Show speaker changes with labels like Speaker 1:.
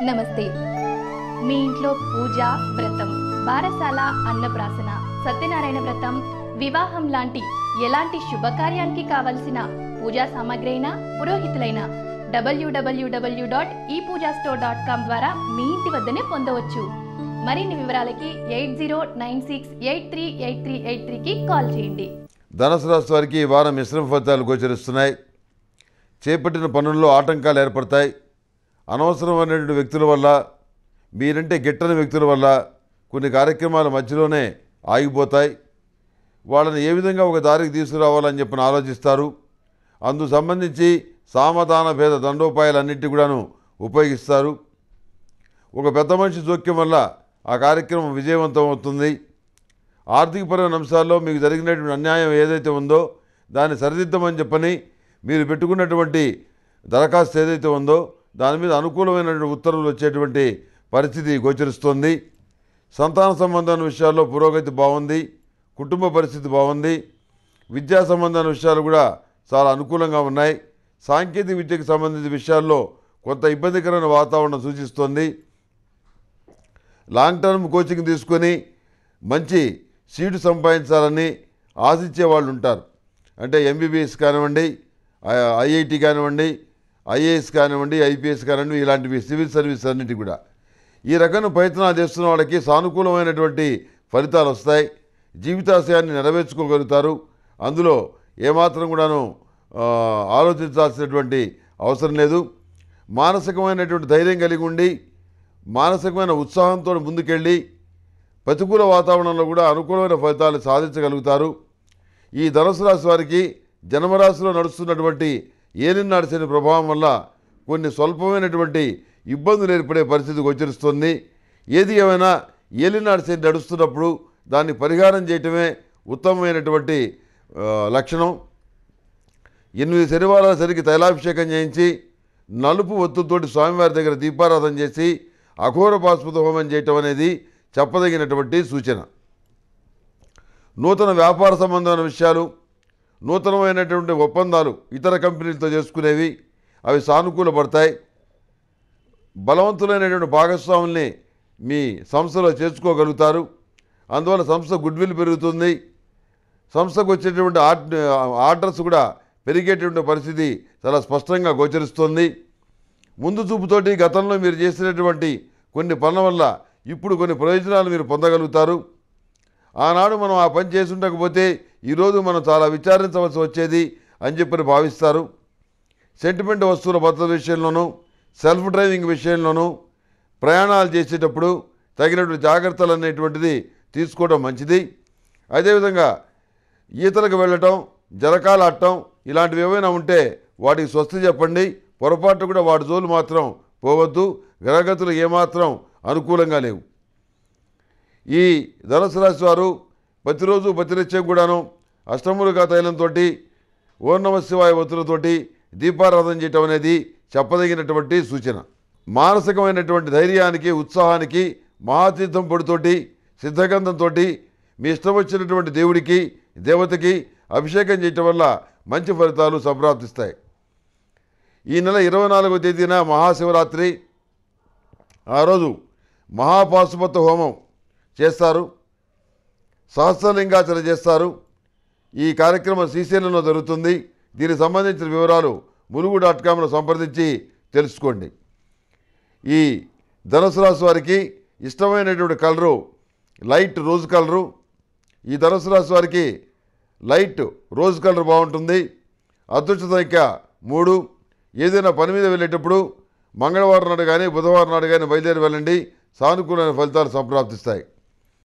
Speaker 1: నమస్తే మీ ఇంట్లో పూజ వ్రతం బారసాల అన్నప్రాసన సత్యనారాయణ వ్రతం వివాహం లాంటి ఎలాంటి శుభకార్యానికి కావలసిన పూజా సామాగ్రి అయినా పురోహితులైన డబ్ల్యూడబ్ల్యూడబ్ల్యూ డాట్ ఈ పూజా స్టోర్ డాట్ కామ్ ద్వారా మీ ఇంటి వద్దనే పొందవచ్చు మరిన్ని వివరాలకి eight zero nine six eight three eight three eight త్రీకి కాల్ చేయండి
Speaker 2: ధనుసు రాశి వారికి ఈ వారం మిశ్రమ ఫలితాలు గోచరిస్తున్నాయి చేపట్టిన పనుల్లో ఆటంకాలు ఏర్పడతాయి అనవసరమైనటువంటి వ్యక్తుల వల్ల మీరంటే గిట్టని వ్యక్తుల వల్ల కొన్ని కార్యక్రమాల మధ్యలోనే ఆగిపోతాయి వాళ్ళని ఏ విధంగా ఒక దారికి తీసుకురావాలని చెప్పిన ఆలోచిస్తారు అందు సంబంధించి సామధాన భేద దండోపాయాలన్నింటి కూడాను ఉపయోగిస్తారు ఒక పెద్ద మనిషి జోక్యం వల్ల ఆ కార్యక్రమం విజయవంతం అవుతుంది ఆర్థికపరమైన అంశాల్లో మీకు జరిగినటువంటి అన్యాయం ఏదైతే ఉందో దాన్ని సరిదిద్దమని చెప్పని మీరు పెట్టుకున్నటువంటి దరఖాస్తు ఏదైతే ఉందో దాని మీద అనుకూలమైనటువంటి ఉత్తర్వులు వచ్చేటువంటి పరిస్థితి గోచరిస్తోంది సంతాన సంబంధమైన విషయాల్లో పురోగతి బాగుంది కుటుంబ పరిస్థితి బాగుంది విద్యా సంబంధమైన విషయాలు కూడా చాలా అనుకూలంగా ఉన్నాయి సాంకేతిక విద్యకు సంబంధించిన విషయాల్లో కొంత ఇబ్బందికరమైన వాతావరణం సూచిస్తోంది లాంగ్ టర్మ్ కోచింగ్ తీసుకొని మంచి సీటు సంపాదించాలని ఆశించే వాళ్ళు ఉంటారు అంటే ఎంబీబీఎస్ కానివ్వండి ఐఐటి కానివ్వండి ఐఏఎస్ కానివ్వండి ఐపీఎస్ కానివ్వండి ఇలాంటివి సివిల్ సర్వీస్ అన్నిటి కూడా ఈ రకమైన ప్రయత్నాలు చేస్తున్న వాళ్ళకి సానుకూలమైనటువంటి ఫలితాలు వస్తాయి జీవితాశయాన్ని నెరవేర్చుకోగలుగుతారు అందులో ఏమాత్రం కూడాను ఆ, ఆలోచించాల్సినటువంటి అవసరం లేదు మానసికమైనటువంటి ధైర్యం కలిగి ఉండి మానసికమైన ఉత్సాహంతో ముందుకెళ్ళి ప్రతికూల వాతావరణంలో కూడా అనుకూలమైన ఫలితాలు సాధించగలుగుతారు ఈ ధనుసు రాశి వారికి జన్మరాశిలో నడుస్తున్నటువంటి ఏలినాడు శని ప్రభావం వల్ల కొన్ని స్వల్పమైనటువంటి ఇబ్బందులు ఏర్పడే పరిస్థితి గోచరిస్తుంది ఏది ఏమైనా ఏలినాడు శని నడుస్తున్నప్పుడు దాన్ని పరిహారం చేయటమే ఉత్తమమైనటువంటి ఆ, లక్షణం ఎనిమిది శనివారాల సరికి తైలాభిషేకం చేయించి నలుపు ఒత్తుతోటి స్వామివారి దగ్గర దీపారాధన చేసి అఘోర పాస్పద హోమం చేయటం అనేది చెప్పదగినటువంటి సూచన నూతన వ్యాపార సంబంధమైన విషయాలు నూతనమైనటువంటి ఒప్పందాలు ఇతర కంపెనీలతో చేసుకునేవి అవి సానుకూలపడతాయి బలవంతులైనటువంటి భాగస్వాముల్ని మీ సంస్థలో చేర్చుకోగలుగుతారు అందువల్ల సంస్థ గుడ్విల్ పెరుగుతుంది సంస్థకు వచ్చేటువంటి ఆర్డ్ ఆర్డర్స్ కూడా పెరిగేటువంటి పరిస్థితి చాలా స్పష్టంగా గోచరిస్తుంది ముందు చూపుతోటి గతంలో మీరు చేసినటువంటి కొన్ని పనుల వల్ల ఇప్పుడు కొన్ని ప్రయోజనాలు మీరు పొందగలుగుతారు ఆనాడు మనం ఆ పని చేసి ఉండకపోతే ఈరోజు మనం చాలా విచారించవలసి వచ్చేది అని చెప్పని భావిస్తారు సెంటిమెంట్ వస్తువుల భద్రత విషయంలోనూ సెల్ఫ్ డ్రైవింగ్ విషయంలోనూ ప్రయాణాలు చేసేటప్పుడు తగినటువంటి జాగ్రత్తలు అనేటువంటిది తీసుకోవడం మంచిది అదేవిధంగా ఈతలకు వెళ్ళటం జలకాలు ఆడటం ఇలాంటివి ఏవైనా ఉంటే వాటికి స్వస్తి చెప్పండి పొరపాటు కూడా వాటి జోలు మాత్రం పోవద్దు గ్రహగతులు ఏమాత్రం అనుకూలంగా లేవు ఈ ధనుసు రాశి వారు ప్రతిరోజు ప్రతినిత్యం కూడాను అష్టములుగా తైలంతో ఓం నమ శివాయ ఒత్తులతోటి దీపారాధన చేయటం అనేది చెప్పదగినటువంటి సూచన మానసికమైనటువంటి ధైర్యానికి ఉత్సాహానికి మహాతీర్థం పొడితోటి సిద్ధగంధంతో మీ ఇష్టం వచ్చినటువంటి దేవుడికి దేవతకి అభిషేకం చేయటం వల్ల మంచి ఫలితాలు సంప్రాప్తిస్తాయి ఈ నెల ఇరవై నాలుగవ తేదీన మహాశివరాత్రి ఆ రోజు మహాపాశుపత హోమం చేస్తారు సహస్రలింగాచరణ చేస్తారు ఈ కార్యక్రమం శ్రీశైలంలో జరుగుతుంది దీనికి సంబంధించిన వివరాలు ములుగు డాట్ కామ్లో సంప్రదించి తెలుసుకోండి ఈ ధనుసు రాశి వారికి ఇష్టమైనటువంటి కలరు లైట్ రోజ్ కలరు ఈ ధనుసు రాశి వారికి లైట్ రోజ్ కలర్ బాగుంటుంది అదృష్ట సంఖ్య మూడు ఏదైనా పని మీద వెళ్ళేటప్పుడు మంగళవారం నాడు కానీ బుధవారం నాడు కానీ బయలుదేరి వెళ్ళండి సానుకూలమైన ఫలితాలు సంప్రాప్తిస్తాయి